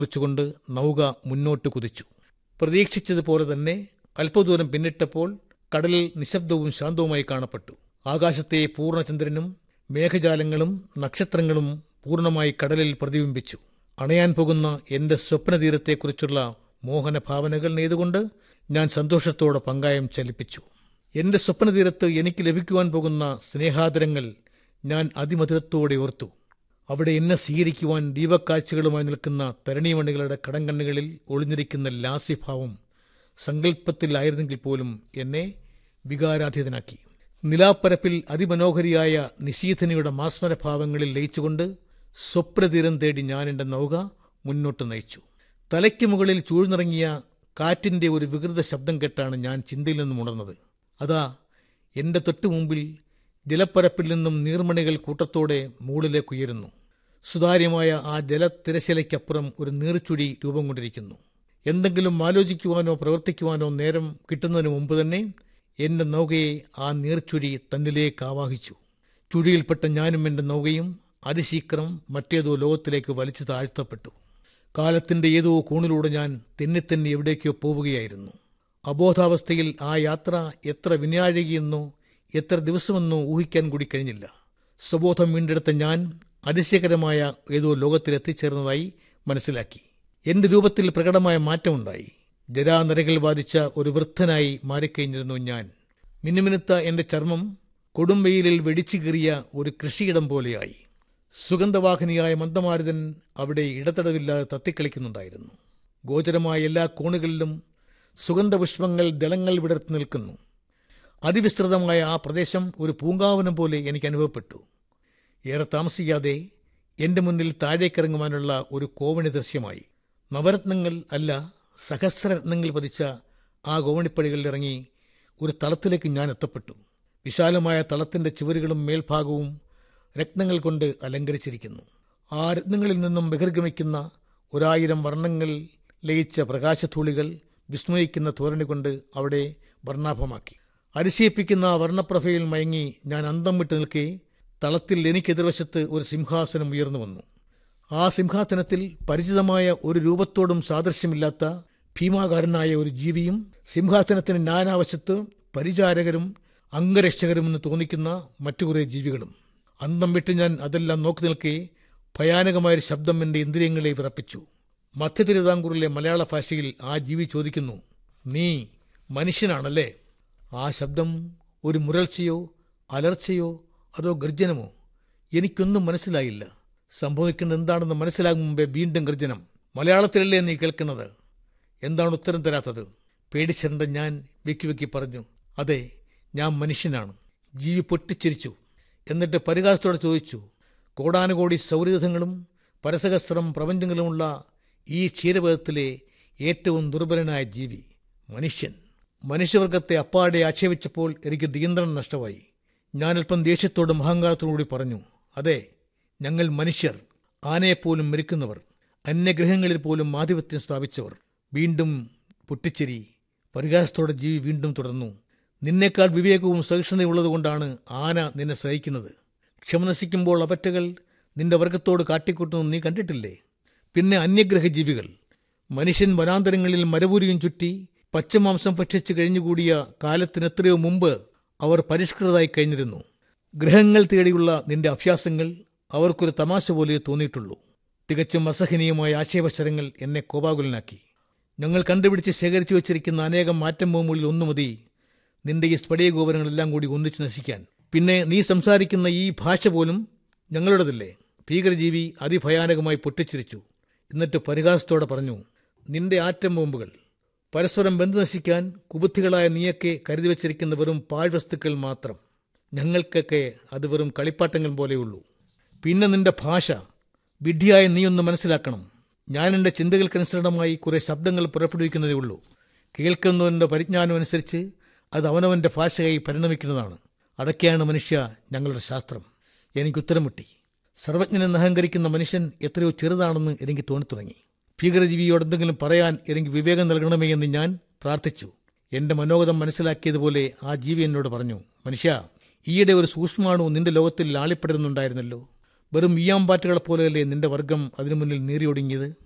കുറിച്ചുകൊണ്ട് നൗക മുന്നോട്ട് കുതിച്ചു പ്രതീക്ഷിച്ചതുപോലെ തന്നെ അല്പദൂരം പിന്നിട്ടപ്പോൾ കടലിൽ നിശബ്ദവും ശാന്തവുമായി കാണപ്പെട്ടു ആകാശത്തെ പൂർണ്ണചന്ദ്രനും മേഘജാലങ്ങളും നക്ഷത്രങ്ങളും പൂർണ്ണമായി കടലിൽ പ്രതിബിംബിച്ചു അണയാൻ പോകുന്ന എന്റെ സ്വപ്നതീരത്തെക്കുറിച്ചുള്ള മോഹന ഭാവനകൾ നെയ്തുകൊണ്ട് ഞാൻ സന്തോഷത്തോടെ പങ്കായം ചലിപ്പിച്ചു എന്റെ സ്വപ്നതീരത്ത് എനിക്ക് ലഭിക്കുവാൻ പോകുന്ന സ്നേഹാദരങ്ങൾ ഞാൻ അതിമധുരത്തോടെ ഓർത്തു അവിടെ എന്നെ സ്വീകരിക്കുവാൻ ദീപക്കാഴ്ചകളുമായി നിൽക്കുന്ന തരണീമണികളുടെ കടങ്കണ്ണുകളിൽ ഒളിഞ്ഞിരിക്കുന്ന ലാസ്യഭാവം സങ്കല്പത്തിലായിരുന്നെങ്കിൽ പോലും എന്നെ വികാരാധീതനാക്കി നിലാപ്പരപ്പിൽ അതിമനോഹരിയായ നിശീഥനിയുടെ മാസ്മരഭാവങ്ങളിൽ ലയിച്ചുകൊണ്ട് സ്വപ്നതീരം തേടി ഞാൻ എൻ്റെ നൗക മുന്നോട്ട് നയിച്ചു തലയ്ക്ക് മുകളിൽ ചൂഴ്ന്നിറങ്ങിയ കാറ്റിൻ്റെ ഒരു വികൃത ശബ്ദം കേട്ടാണ് ഞാൻ ചിന്തയിൽ നിന്നും ഉണർന്നത് അതാ എൻ്റെ തൊട്ടു മുമ്പിൽ ജലപ്പരപ്പിൽ നിന്നും നീർമണികൾ കൂട്ടത്തോടെ മുകളിലേക്ക് ഉയരുന്നു സുതാര്യമായ ആ ജലത്തിരശിലയ്ക്കപ്പുറം ഒരു നീർച്ചുഴി രൂപം കൊണ്ടിരിക്കുന്നു എന്തെങ്കിലും ആലോചിക്കുവാനോ പ്രവർത്തിക്കുവാനോ നേരം കിട്ടുന്നതിന് മുമ്പ് തന്നെ എൻ്റെ നൗകയെ ആ നീർച്ചുഴി തന്നിലേക്ക് ആവാഹിച്ചു ചുഴിയിൽപ്പെട്ട ഞാനും എൻ്റെ നൗകയും അതിശീക്രം മറ്റേതോ ലോകത്തിലേക്ക് വലിച്ചു താഴ്ത്തപ്പെട്ടു കാലത്തിൻ്റെ ഏതോ കോണിലൂടെ ഞാൻ തെന്നിത്തെന്നി എവിടേക്കോ പോവുകയായിരുന്നു അബോധാവസ്ഥയിൽ ആ യാത്ര എത്ര വിനാഴികയെന്നോ എത്ര ദിവസമെന്നോ ഊഹിക്കാൻ കൂടി കഴിഞ്ഞില്ല സ്വബോധം വീണ്ടെടുത്ത ഞാൻ അതിശയകരമായ ഏതോ ലോകത്തിൽ എത്തിച്ചേർന്നതായി മനസ്സിലാക്കി എന്റെ രൂപത്തിൽ പ്രകടമായ മാറ്റമുണ്ടായി ജരാനരകൾ ബാധിച്ച ഒരു വൃദ്ധനായി മാറിക്കഴിഞ്ഞിരുന്നു ഞാൻ മിനുമിനുത്ത എന്റെ ചർമ്മം കൊടുംവെയിലിൽ വെടിച്ചു കീറിയ ഒരു കൃഷിയിടം പോലെയായി സുഗന്ധവാഹിനിയായ മന്ദമാരുതൻ അവിടെ ഇടതടവില്ലാതെ തത്തിക്കളിക്കുന്നുണ്ടായിരുന്നു ഗോചരമായ എല്ലാ കോണുകളിലും സുഗന്ധപുഷ്പങ്ങൾ ദളങ്ങൾ വിടർത്തി നിൽക്കുന്നു അതിവിസ്തൃതമായ ആ പ്രദേശം ഒരു പൂങ്കാവനം പോലെ എനിക്ക് അനുഭവപ്പെട്ടു ഏറെ താമസിക്കാതെ എൻ്റെ മുന്നിൽ താഴേക്കിറങ്ങുവാനുള്ള ഒരു കോവണി ദൃശ്യമായി നവരത്നങ്ങൾ അല്ല സഹസ്രരത്നങ്ങൾ പതിച്ച ആ കോവണിപ്പടികളിൽ ഇറങ്ങി ഒരു തളത്തിലേക്ക് ഞാൻ എത്തപ്പെട്ടു വിശാലമായ തളത്തിൻ്റെ ചുവരുകളും മേൽഭാഗവും രത്നങ്ങൾ കൊണ്ട് അലങ്കരിച്ചിരിക്കുന്നു ആ രത്നങ്ങളിൽ നിന്നും ബഹിർഗമിക്കുന്ന ഒരായിരം വർണ്ണങ്ങൾ ലയിച്ച പ്രകാശധൂളികൾ വിസ്മയിക്കുന്ന തോരണി കൊണ്ട് അവിടെ വർണ്ണാഭമാക്കി അതിശയിപ്പിക്കുന്ന ആ വർണ്ണപ്രഭയിൽ മയങ്ങി ഞാൻ അന്തം വിട്ട് നിൽക്കെ തളത്തിൽ എനിക്കെതിർവശത്ത് ഒരു സിംഹാസനം ഉയർന്നു വന്നു ആ സിംഹാസനത്തിൽ പരിചിതമായ ഒരു രൂപത്തോടും സാദൃശ്യമില്ലാത്ത ഭീമാകാരനായ ഒരു ജീവിയും സിംഹാസനത്തിന് നാനാവശത്ത് പരിചാരകരും അംഗരക്ഷകരും എന്ന് തോന്നിക്കുന്ന മറ്റു കുറേ ജീവികളും അന്തം വിട്ട് ഞാൻ അതെല്ലാം നോക്കി നിൽക്കെ ഭയാനകമായൊരു ശബ്ദം എൻ്റെ ഇന്ദ്രിയങ്ങളെ വിറപ്പിച്ചു മധ്യ തിരുവിതാംകൂറിലെ മലയാള ഭാഷയിൽ ആ ജീവി ചോദിക്കുന്നു നീ മനുഷ്യനാണല്ലേ ആ ശബ്ദം ഒരു മുരൾച്ചയോ അലർച്ചയോ അതോ ഗർജനമോ എനിക്കൊന്നും മനസ്സിലായില്ല സംഭവിക്കുന്നത് എന്താണെന്ന് മനസ്സിലാകും മുമ്പേ വീണ്ടും ഗർജനം മലയാളത്തിലല്ലേ നീ കേൾക്കുന്നത് എന്താണ് ഉത്തരം തരാത്തത് പേടിച്ചിരണ്ട ഞാൻ വെക്കി വെക്കി പറഞ്ഞു അതെ ഞാൻ മനുഷ്യനാണ് ജീവി പൊട്ടിച്ചിരിച്ചു എന്നിട്ട് പരിഹാസത്തോടെ ചോദിച്ചു കോടാനുകോടി സൗരയൂഥങ്ങളും പരസഹസ്രം പ്രപഞ്ചങ്ങളുമുള്ള ഈ ക്ഷീരപഥത്തിലെ ഏറ്റവും ദുർബലനായ ജീവി മനുഷ്യൻ മനുഷ്യവർഗത്തെ അപ്പാടെ ആക്ഷേപിച്ചപ്പോൾ എനിക്ക് നിയന്ത്രണം നഷ്ടമായി ഞാനല്പം ദേഷ്യത്തോടും അഹങ്കാരത്തോടുകൂടി പറഞ്ഞു അതെ ഞങ്ങൾ മനുഷ്യർ ആനയെപ്പോലും മരിക്കുന്നവർ അന്യഗ്രഹങ്ങളിൽ പോലും ആധിപത്യം സ്ഥാപിച്ചവർ വീണ്ടും പൊട്ടിച്ചിരി പരിഹാസത്തോടെ ജീവി വീണ്ടും തുടർന്നു നിന്നേക്കാൾ വിവേകവും സഹിഷ്ണുതയും ഉള്ളതുകൊണ്ടാണ് ആന നിന്നെ സഹിക്കുന്നത് ക്ഷമനസിക്കുമ്പോൾ അവറ്റകൾ നിന്റെ വർഗത്തോട് കാട്ടിക്കൂട്ടുന്നത് നീ കണ്ടിട്ടില്ലേ പിന്നെ അന്യഗ്രഹ ജീവികൾ മനുഷ്യൻ വനാന്തരങ്ങളിൽ മരപൂരിയും ചുറ്റി പച്ചമാംസം ഭക്ഷിച്ച് കഴിഞ്ഞുകൂടിയ കാലത്തിന് എത്രയോ മുമ്പ് അവർ പരിഷ്കൃതമായി കഴിഞ്ഞിരുന്നു ഗ്രഹങ്ങൾ തേടിയുള്ള നിന്റെ അഭ്യാസങ്ങൾ അവർക്കൊരു തമാശ പോലെ തോന്നിയിട്ടുള്ളൂ തികച്ചും അസഹനീയമായ ആശയപക്ഷരങ്ങൾ എന്നെ കോപാകുലനാക്കി ഞങ്ങൾ കണ്ടുപിടിച്ച് ശേഖരിച്ചു വച്ചിരിക്കുന്ന അനേകം മാറ്റം പോകുമ്പോൾ ഒന്നു മതി നിന്റെ ഈ സ്ഫടിക ഗോപുരങ്ങളെല്ലാം കൂടി ഒന്നിച്ച് നശിക്കാൻ പിന്നെ നീ സംസാരിക്കുന്ന ഈ ഭാഷ പോലും ഞങ്ങളുടേതല്ലേ ഭീകരജീവി അതിഭയാനകമായി പൊട്ടിച്ചിരിച്ചു എന്നിട്ട് പരിഹാസത്തോടെ പറഞ്ഞു നിന്റെ ആറ്റം ബോംബുകൾ പരസ്പരം ബന്ധു നശിക്കാൻ കുബുദ്ധികളായ നീയൊക്കെ കരുതി വച്ചിരിക്കുന്ന വെറും പാഴ്വസ്തുക്കൾ മാത്രം ഞങ്ങൾക്കൊക്കെ അത് വെറും കളിപ്പാട്ടങ്ങൾ പോലെയുള്ളൂ പിന്നെ നിന്റെ ഭാഷ വിഡ്ഢിയായ നീ ഒന്ന് മനസ്സിലാക്കണം ഞാൻ എൻ്റെ ചിന്തകൾക്കനുസരണമായി കുറെ ശബ്ദങ്ങൾ പുറപ്പെടുവിക്കുന്നതേ ഉള്ളൂ കേൾക്കുന്നവൻ്റെ പരിജ്ഞാനം അനുസരിച്ച് അത് അവനവൻ്റെ ഭാഷയായി പരിണമിക്കുന്നതാണ് അതൊക്കെയാണ് മനുഷ്യ ഞങ്ങളുടെ ശാസ്ത്രം എനിക്ക് ഉത്തരം മുട്ടി സർവജ്ഞനെന്ന് അഹങ്കരിക്കുന്ന മനുഷ്യൻ എത്രയോ ചെറുതാണെന്ന് എനിക്ക് തോന്നിത്തുടങ്ങി ഭീകരജീവിയോട് എന്തെങ്കിലും പറയാൻ എനിക്ക് വിവേകം നൽകണമേ എന്ന് ഞാൻ പ്രാർത്ഥിച്ചു എന്റെ മനോഗതം മനസ്സിലാക്കിയതുപോലെ ആ ജീവി എന്നോട് പറഞ്ഞു മനുഷ്യ ഈയിടെ ഒരു സൂക്ഷ്മാണു നിന്റെ ലോകത്തിൽ ലാളിപ്പെടരുന്നുണ്ടായിരുന്നല്ലോ വെറും ഈയാമ്പാറ്റുകളെ പോലെയല്ലേ നിന്റെ വർഗം അതിനു മുന്നിൽ നീറിയൊടുങ്ങിയത്